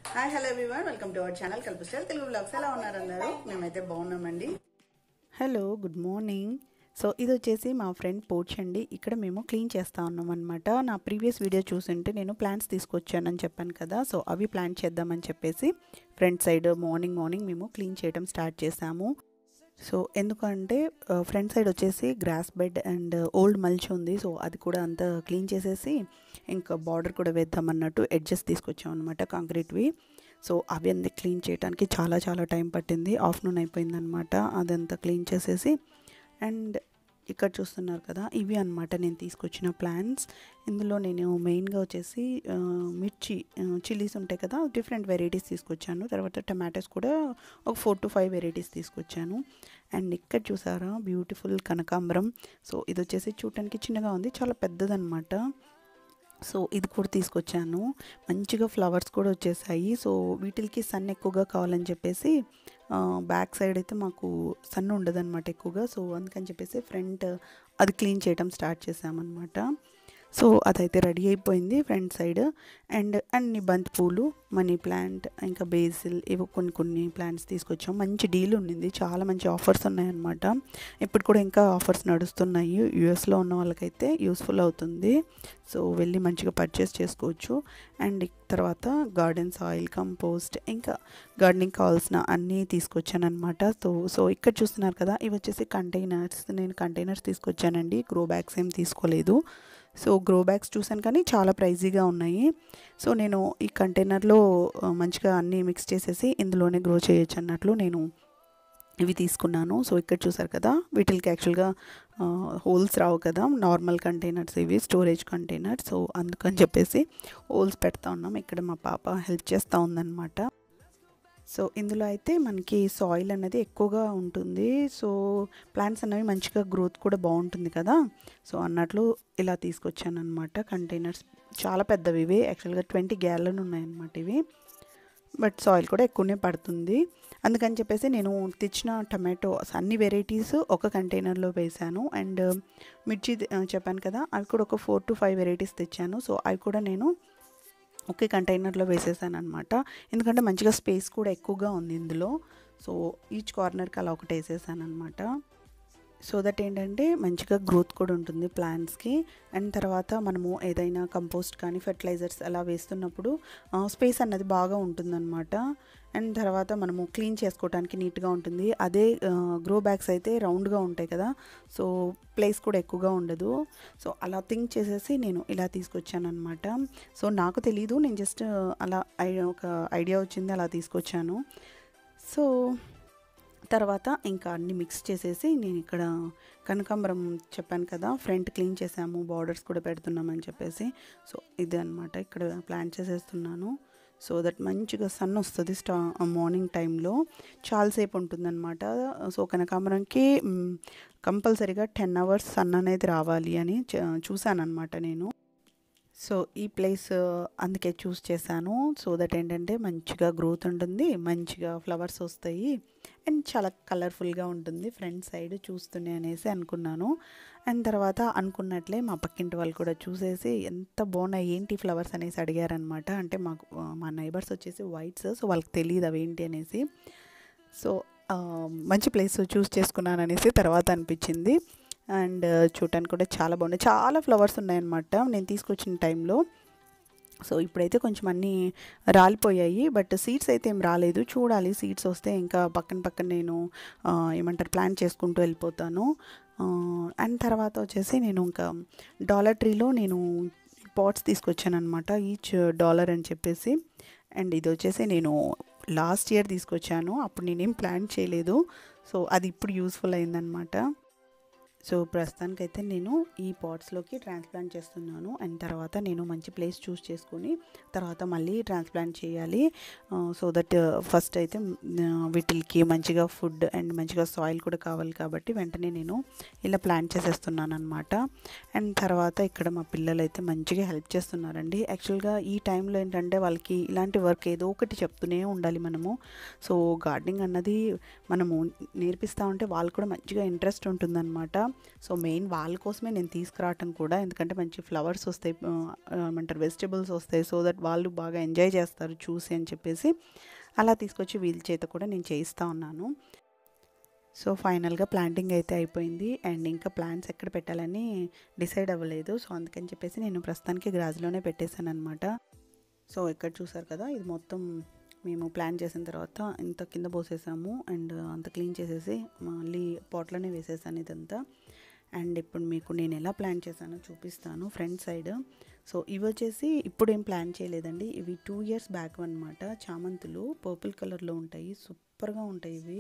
Hi hello everyone welcome to our channel కల్పిస్టర్ Telugu vlogs ఎలా ఉన్నారు అందరూ మేమైతే బాగున్నామండి హలో గుడ్ మార్నింగ్ సో ఇది వచ్చేసి మా ఫ్రెండ్ పోర్చ్ అండి ఇక్కడ మేము క్లీన్ చేస్తా ఉన్నాం అనమాట నా ప్రీవియస్ వీడియో చూసింటే నేను ప్లాంట్స్ తీసుకొచ్చానని చెప్పాను కదా సో అవి ప్లాంట్ చేద్దామని చెప్పేసి ఫ్రంట్ సైడ్ మార్నింగ్ మార్నింగ్ మేము క్లీన్ చేయడం స్టార్ట్ చేసాము సో ఎందుకంటే ఫ్రంట్ సైడ్ వచ్చేసి grass bed and old mulch ఉంది సో అది కూడా అంతా క్లీన్ చేసేసి ఇంకా బార్డర్ కూడా వేద్దాం అన్నట్టు ఎడ్జెస్ తీసుకొచ్చాం అనమాట కాంక్రీట్వి సో అవి అన్ని క్లీన్ చేయడానికి చాలా చాలా టైం పట్టింది ఆఫ్టర్నూన్ అయిపోయిందనమాట అదంతా క్లీన్ చేసేసి అండ్ ఇక్కడ చూస్తున్నారు కదా ఇవి అనమాట నేను తీసుకొచ్చిన ప్లాన్స్ ఇందులో నేను మెయిన్గా వచ్చేసి ఆ, మిర్చి చిల్లీస్ ఉంటాయి కదా డిఫరెంట్ వెరైటీస్ తీసుకొచ్చాను తర్వాత టమాటోస్ కూడా ఒక ఫోర్ టు ఫైవ్ వెరైటీస్ తీసుకొచ్చాను అండ్ ఇక్కడ చూసారా బ్యూటిఫుల్ కనకాంబరం సో ఇది వచ్చేసి చూడటానికి చిన్నగా ఉంది చాలా పెద్దదన్నమాట సో ఇది కూడా తీసుకొచ్చాను మంచిగా ఫ్లవర్స్ కూడా వచ్చేసాయి సో వీటికి సన్ ఎక్కువగా కావాలని చెప్పేసి బ్యాక్ సైడ్ అయితే మాకు సన్ ఉండదన్నమాట ఎక్కువగా సో అందుకని చెప్పేసి ఫ్రంట్ అది క్లీన్ చేయడం స్టార్ట్ చేసామన్నమాట సో అదైతే రెడీ అయిపోయింది ఫ్రంట్ సైడ్ అండ్ అన్ని బంతి పూలు మనీ ప్లాంట్ ఇంకా బేసిల్ ఇవి కొన్ని కొన్ని ప్లాంట్స్ తీసుకొచ్చాం మంచి డీల్ ఉండింది చాలా మంచి ఆఫర్స్ ఉన్నాయన్నమాట ఇప్పుడు కూడా ఇంకా ఆఫర్స్ నడుస్తున్నాయి యూఎస్లో ఉన్న వాళ్ళకైతే యూస్ఫుల్ అవుతుంది సో వెళ్ళి మంచిగా పర్చేస్ చేసుకోవచ్చు అండ్ తర్వాత గార్డెన్ సాయిల్ కంపోస్ట్ ఇంకా గార్డెనింగ్ కావాల్సిన అన్నీ తీసుకొచ్చాను అనమాట సో సో ఇక్కడ చూస్తున్నారు కదా ఇవి వచ్చేసి కంటైనర్స్ నేను కంటైనర్స్ తీసుకొచ్చానండి గ్రో బ్యాగ్స్ ఏం తీసుకోలేదు సో గ్రో బ్యాగ్స్ చూసాను కానీ చాలా ప్రైజీగా ఉన్నాయి సో నేను ఈ కంటైనర్లో ఆ, మంచిగా అన్నీ మిక్స్ చేసేసి ఇందులోనే గ్రో చేయొచ్చు అన్నట్లు నేను ఇవి తీసుకున్నాను సో ఇక్కడ చూసారు కదా వీటికి యాక్చువల్గా హోల్స్ రావు కదా నార్మల్ కంటైనర్స్ ఇవి స్టోరేజ్ కంటైనర్ సో అందుకని చెప్పేసి హోల్స్ పెడతా ఉన్నాం ఇక్కడ మా పాప హెల్ప్ చేస్తూ ఉందన్నమాట సో ఇందులో అయితే మనకి సాయిల్ అనేది ఎక్కువగా ఉంటుంది సో ప్లాంట్స్ అనేవి మంచిగా గ్రోత్ కూడా బాగుంటుంది కదా సో అన్నట్లు ఇలా తీసుకొచ్చాను అనమాట కంటైనర్స్ చాలా పెద్దవి ఇవి యాక్చువల్గా ట్వంటీ గ్యాలన్ ఉన్నాయన్నమాట ఇవి బట్ సాయిల్ కూడా ఎక్కువనే పడుతుంది అందుకని చెప్పేసి నేను తెచ్చిన టమాటోస్ అన్ని వెరైటీస్ ఒక కంటైనర్లో వేసాను అండ్ మిర్చి ఆ, చెప్పాను కదా అవి కూడా ఒక ఫోర్ టు ఫైవ్ వెరైటీస్ తెచ్చాను సో అవి కూడా నేను ఒకే కంటైనర్లో వేసేసాను అనమాట ఎందుకంటే మంచిగా స్పేస్ కూడా ఎక్కువగా ఉంది ఇందులో సో ఈచ్ కార్నర్కి అలా ఒకటి వేసేసాను అనమాట సో దట్ ఏంటంటే మంచిగా గ్రోత్ కూడా ఉంటుంది ప్లాంట్స్కి అండ్ తర్వాత మనము ఏదైనా కంపోస్ట్ కానీ ఫెర్టిలైజర్స్ అలా వేస్తున్నప్పుడు స్పేస్ అన్నది బాగా ఉంటుందన్నమాట అండ్ తర్వాత మనము క్లీన్ చేసుకోవడానికి నీట్గా ఉంటుంది అదే గ్రో బ్యాగ్స్ అయితే రౌండ్గా ఉంటాయి కదా సో ప్లేస్ కూడా ఎక్కువగా ఉండదు సో అలా థింక్ చేసేసి నేను ఇలా తీసుకొచ్చాను అనమాట సో నాకు తెలీదు నేను జస్ట్ అలా ఐ- ఒక ఐడియా వచ్చింది అలా తీసుకొచ్చాను సో తర్వాత ఇంకా అన్ని మిక్స్ చేసేసి నేను ఇక్కడ కనకాంబరం చెప్పాను కదా ఫ్రంట్ క్లీన్ చేసాము బార్డర్స్ కూడా పెడుతున్నామని చెప్పేసి సో ఇది అనమాట ఇక్కడ ప్లాన్ చేసేస్తున్నాను సో దట్ మంచిగా సన్ వస్తుంది స్టా మార్నింగ్ టైంలో చాలాసేపు ఉంటుందన్నమాట సో కనకాంబరంకి కంపల్సరీగా టెన్ అవర్స్ సన్ అనేది రావాలి అని చూశాను అనమాట నేను సో ఈ ప్లేస్ అందుకే చూస్ చేశాను సో దట్ ఏంటంటే మంచిగా గ్రోత్ ఉంటుంది మంచిగా ఫ్లవర్స్ వస్తాయి అండ్ చాలా కలర్ఫుల్గా ఉంటుంది ఫ్రంట్ సైడ్ చూస్తూనే అనేసి అనుకున్నాను అండ్ తర్వాత అనుకున్నట్లే మా పక్కింటి వాళ్ళు కూడా చూసేసి ఎంత బాగున్నాయి ఏంటి ఫ్లవర్స్ అనేసి అడిగారనమాట అంటే మాకు మా నైబర్స్ వచ్చేసి వైట్స్ సో వాళ్ళకి తెలియదు అవి ఏంటి అనేసి సో ఆ, మంచి ప్లేస్ చూస్ చేసుకున్నాను అనేసి తర్వాత అనిపించింది అండ్ చూడటానికి కూడా చాలా బాగున్నాయి చాలా ఫ్లవర్స్ ఉన్నాయన్నమాట నేను తీసుకొచ్చిన టైంలో సో ఇప్పుడైతే కొంచెం అన్నీ రాలిపోయాయి బట్ సీడ్స్ అయితే ఏం రాలేదు చూడాలి సీడ్స్ వస్తే ఇంకా పక్కన పక్కన నేను ఆ, ఏమంటారు ప్లాన్ చేసుకుంటూ వెళ్ళిపోతాను అండ్ తర్వాత వచ్చేసి నేను ఇంకా డాలర్ ట్రీలో నేను పాట్స్ తీసుకొచ్చాను అనమాట ఈచ్ డాలర్ అని చెప్పేసి అండ్ ఇది వచ్చేసి నేను లాస్ట్ ఇయర్ తీసుకొచ్చాను అప్పుడు నేనేం ప్లాన్ చేయలేదు సో అది ఇప్పుడు యూస్ఫుల్ అయిందనమాట సో ప్రస్తుతానికైతే నేను ఈ పాట్స్లోకి ట్రాన్స్ప్లాంట్ చేస్తున్నాను అండ్ తర్వాత నేను మంచి ప్లేస్ చూస్ చేసుకుని తర్వాత మళ్ళీ ట్రాన్స్ప్లాంట్ చేయాలి సో దట్ ఫస్ట్ అయితే ఆ, వీటికి మంచిగా ఫుడ్ అండ్ మంచిగా సాయిల్ కూడా కావాలి కాబట్టి వెంటనే నేను ఇలా ప్లాంట్ చేసేస్తున్నాను అనమాట అండ్ తర్వాత ఇక్కడ మా పిల్లలు అయితే మంచిగా హెల్ప్ చేస్తున్నారండి యాక్చువల్గా ఈ టైంలో ఏంటంటే వాళ్ళకి ఇలాంటి వర్క్ ఏదో ఒకటి చెప్తూనే ఉండాలి మనము సో గార్డెనింగ్ అన్నది మనము నేర్పిస్తూ ఉంటే వాళ్ళు కూడా మంచిగా ఇంట్రెస్ట్ ఉంటుందన్నమాట సో మెయిన్ వాళ్ళ కోసమే నేను తీసుకురావటం కూడా ఎందుకంటే మంచి ఫ్లవర్స్ వస్తాయి ఆ, ఏమంటారు వెజిటబుల్స్ వస్తాయి సో దట్ వాళ్ళు బాగా ఎంజాయ్ చేస్తారు చూసి అని చెప్పేసి అలా తీసుకొచ్చి వీళ్ళ చేత కూడా నేను చేయిస్తూ ఉన్నాను సో ఫైనల్గా ప్లాంటింగ్ అయితే అయిపోయింది అండ్ ఇంకా ప్లాంట్స్ ఎక్కడ పెట్టాలని డిసైడ్ అవ్వలేదు సో అందుకని చెప్పేసి నేను ప్రస్తుతానికి గ్రాజ్లోనే పెట్టేశాను అనమాట సో ఇక్కడ చూసారు కదా ఇది మొత్తం మేము ప్లాన్ చేసిన తర్వాత ఇంత కింద పోసేసాము అండ్ అంత క్లీన్ చేసేసి మళ్ళీ పాట్లోనే వేసేసాను ఇదంతా అండ్ ఇప్పుడు మీకు నేను ఎలా ప్లాన్ చేశానో చూపిస్తాను ఫ్రంట్ సైడ్ సో ఇవి వచ్చేసి ఇప్పుడు ఏం ప్లాన్ చేయలేదండి ఇవి టూ ఇయర్స్ బ్యాక్ అనమాట చామంతులు పర్పుల్ కలర్లో ఉంటాయి సూపర్గా ఉంటాయి ఇవి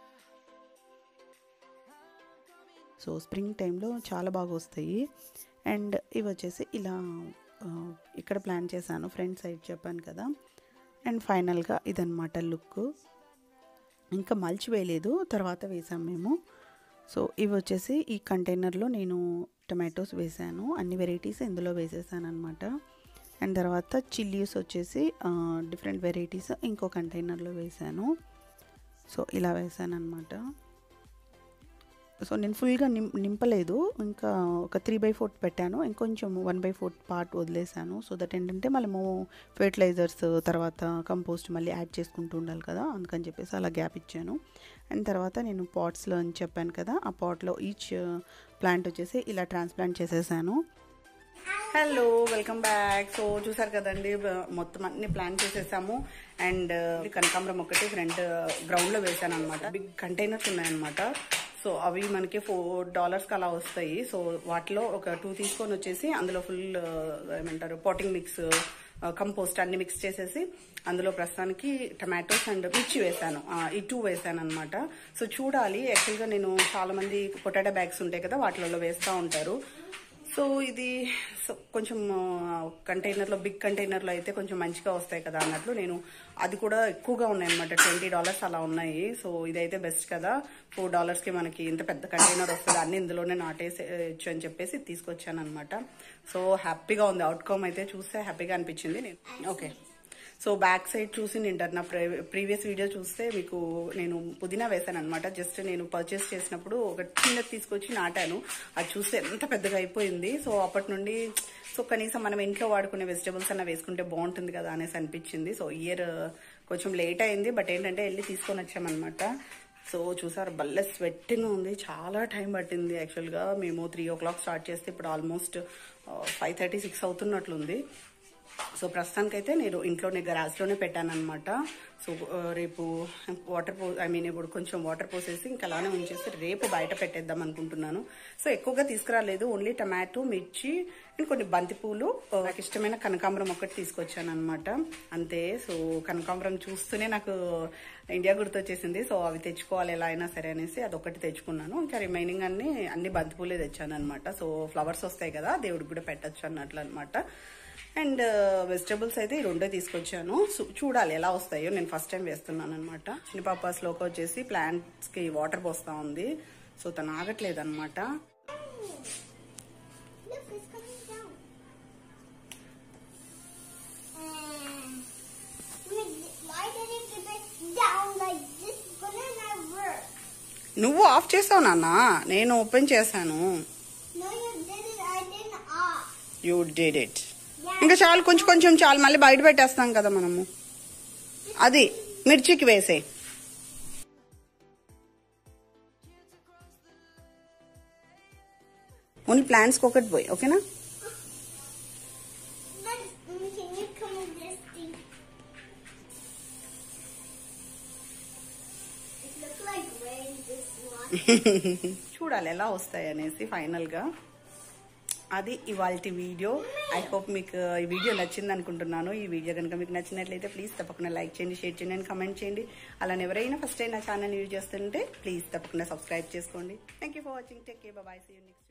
సో స్ప్రింగ్ టైంలో చాలా బాగా వస్తాయి అండ్ ఇవి వచ్చేసి ఇలా ఆ, ఇక్కడ ప్లాన్ చేశాను ఫ్రంట్ సైడ్ చెప్పాను కదా అండ్ ఫైనల్గా ఇదన్నమాట లుక్ ఇంకా మల్చి వేయలేదు తర్వాత వేసాం మేము సో ఇవి వచ్చేసి ఈ కంటైనర్లో నేను టమాటోస్ వేసాను అన్ని వెరైటీస్ ఇందులో వేసేసాను అనమాట అండ్ తర్వాత చిల్లీస్ వచ్చేసి డిఫరెంట్ వెరైటీస్ ఇంకో కంటైనర్లో వేసాను సో ఇలా వేసాను అనమాట సో నేను ఫుల్గా నిం నింపలేదు ఇంకా ఒక త్రీ బై ఫోర్త్ పెట్టాను ఇంకొంచెం వన్ బై ఫోర్త్ పార్ట్ వదిలేసాను సో దట్ ఏంటంటే మనము ఫెర్టిలైజర్స్ తర్వాత కంపోస్ట్ మళ్ళీ యాడ్ చేసుకుంటూ ఉండాలి కదా అందుకని చెప్పేసి అలా గ్యాప్ ఇచ్చాను అండ్ తర్వాత నేను పాట్స్లో అని చెప్పాను కదా ఆ పాట్లో ఈచ్ ప్లాంట్ వచ్చేసి ఇలా ట్రాన్స్ప్లాంట్ చేసేసాను హలో వెల్కమ్ బ్యాక్ సో చూసారు కదండి బ- మొత్తం అన్ని ప్లాన్ చేసేసాము అండ్ కనకాంబరం ఒకటి ఫ్రంట్ గ్రౌండ్ లో వేసాను అనమాట బిగ్ కంటైనర్స్ ఉన్నాయన్నమాట సో అవి మనకి ఫోర్ డాలర్స్కి అలా వస్తాయి సో వాటిలో ఒక టూ తీసుకొని వచ్చేసి అందులో ఫుల్ ఏమంటారు పాటింగ్ మిక్స్ కంపోస్ట్ అన్ని మిక్స్ చేసేసి అందులో ప్రస్తుతానికి టమాటోస్ అండ్ మిర్చి వేసాను ఆ, ఈ టూ వేసాను అనమాట సో చూడాలి యాక్చువల్గా నేను చాలా మంది పొటాటో బ్యాగ్స్ ఉంటాయి కదా వాటిలలో వేస్తూ ఉంటారు సో ఇది సో కొంచెం కంటైనర్లో బిగ్ కంటైనర్లో అయితే కొంచెం మంచిగా వస్తాయి కదా అన్నట్లు నేను అది కూడా ఎక్కువగా ఉన్నాయి అనమాట ట్వంటీ డాలర్స్ అలా ఉన్నాయి సో ఇదైతే బెస్ట్ కదా ఫోర్ డాలర్స్కి మనకి ఇంత పెద్ద కంటైనర్ వస్తుంది అన్ని ఇందులోనే నాటేసేయచ్చు అని చెప్పేసి తీసుకొచ్చాను అనమాట సో హ్యాపీగా ఉంది అవుట్కమ్ అయితే చూస్తే హ్యాపీగా అనిపించింది నేను ఓకే సో బ్యాక్ సైడ్ చూసి నేను నా ప్రీవియస్ వీడియో చూస్తే మీకు నేను పుదీనా వేసాను అనమాట జస్ట్ నేను పర్చేస్ చేసినప్పుడు ఒక చిన్నది తీసుకొచ్చి నాటాను అది చూస్తే ఎంత పెద్దగా అయిపోయింది సో అప్పటి నుండి సో కనీసం మనం ఇంట్లో వాడుకునే వెజిటబుల్స్ అన్న వేసుకుంటే బాగుంటుంది కదా అనేసి అనిపించింది సో ఇయర్ కొంచెం లేట్ అయింది బట్ ఏంటంటే వెళ్ళి తీసుకొని వచ్చామన్నమాట సో చూసారు భలే స్వెట్టింగ్ ఉంది చాలా టైం పట్టింది యాక్చువల్గా మేము త్రీ ఓ క్లాక్ స్టార్ట్ చేస్తే ఇప్పుడు ఆల్మోస్ట్ ఫైవ్ థర్టీ సిక్స్ అవుతున్నట్లుంది సో ప్రస్తుతానికైతే నేను ఇంట్లోనే గరాజ్లోనే పెట్టాను అనమాట సో ఆ, రేపు వాటర్ పో ఐ మీన్ ఇప్పుడు కొంచెం వాటర్ పోసేసి ఇంకా అలానే ఉంచేసి రేపు బయట పెట్టేద్దాం అనుకుంటున్నాను సో ఎక్కువగా తీసుకురాలేదు ఓన్లీ టమాటో మిర్చి అండ్ కొన్ని బంతిపూలు ఆ, నాకు ఇష్టమైన కనకాంబరం ఒకటి తీసుకొచ్చాను అనమాట అంతే సో కనకాంబరం చూస్తూనే నాకు ఇండియా గుర్తొచ్చేసింది సో అవి తెచ్చుకోవాలి ఎలా అయినా సరే అనేసి అదొకటి తెచ్చుకున్నాను ఇంకా రిమైనింగ్ అన్ని అన్ని బంతిపూలే తెచ్చాను అనమాట సో ఫ్లవర్స్ వస్తాయి కదా దేవుడికి కూడా పెట్టచ్చు అన్నట్లు అనమాట అండ్ వెజిటబుల్స్ అయితే ఈ రెండే తీసుకొచ్చాను చూ- చూడాలి ఎలా వస్తాయో నేను ఫస్ట్ టైం వేస్తున్నాను అనమాట చిన్న పాప స్లోకి వచ్చేసి ప్లాంట్స్ కి వాటర్ పోస్తా ఉంది సో తను ఆగట్లేదు అనమాట Look, it's coming down. And why did it get down like this? Gonna not work. నువ్వు ఆఫ్ చేసావు నాన్న నేను ఓపెన్ చేశాను No, you didn't. I didn't off. You did it Yeah. ఇంకా చాలు కొంచెం కొంచెం చాలు మళ్ళీ బయట పెట్టేస్తాం కదా మనము అది మిర్చికి వేసే ఓన్లీ ప్లాంట్స్కి ఒకటి పోయి ఓకేనా Then mm, can you come with this thing? It looks like rain. This one. చూడాలి ఎలా వస్తాయి అనేసి ఫైనల్ గా అది ఇవాళ వీడియో ఐ హోప్ మీకు ఈ వీడియో నచ్చింది అనుకుంటున్నాను ఈ వీడియో కనుక మీకు నచ్చినట్లయితే ప్లీజ్ తప్పకుండా లైక్ చేయండి షేర్ చేయండి అండ్ కమెంట్ చేయండి అలానే ఎవరైనా ఫస్ట్ టైం నా ఛానల్ యూజ్ చేస్తుంటే ప్లీజ్ తప్పకుండా సబ్స్క్రైబ్ చేసుకోండి thank you for watching take care bye see you next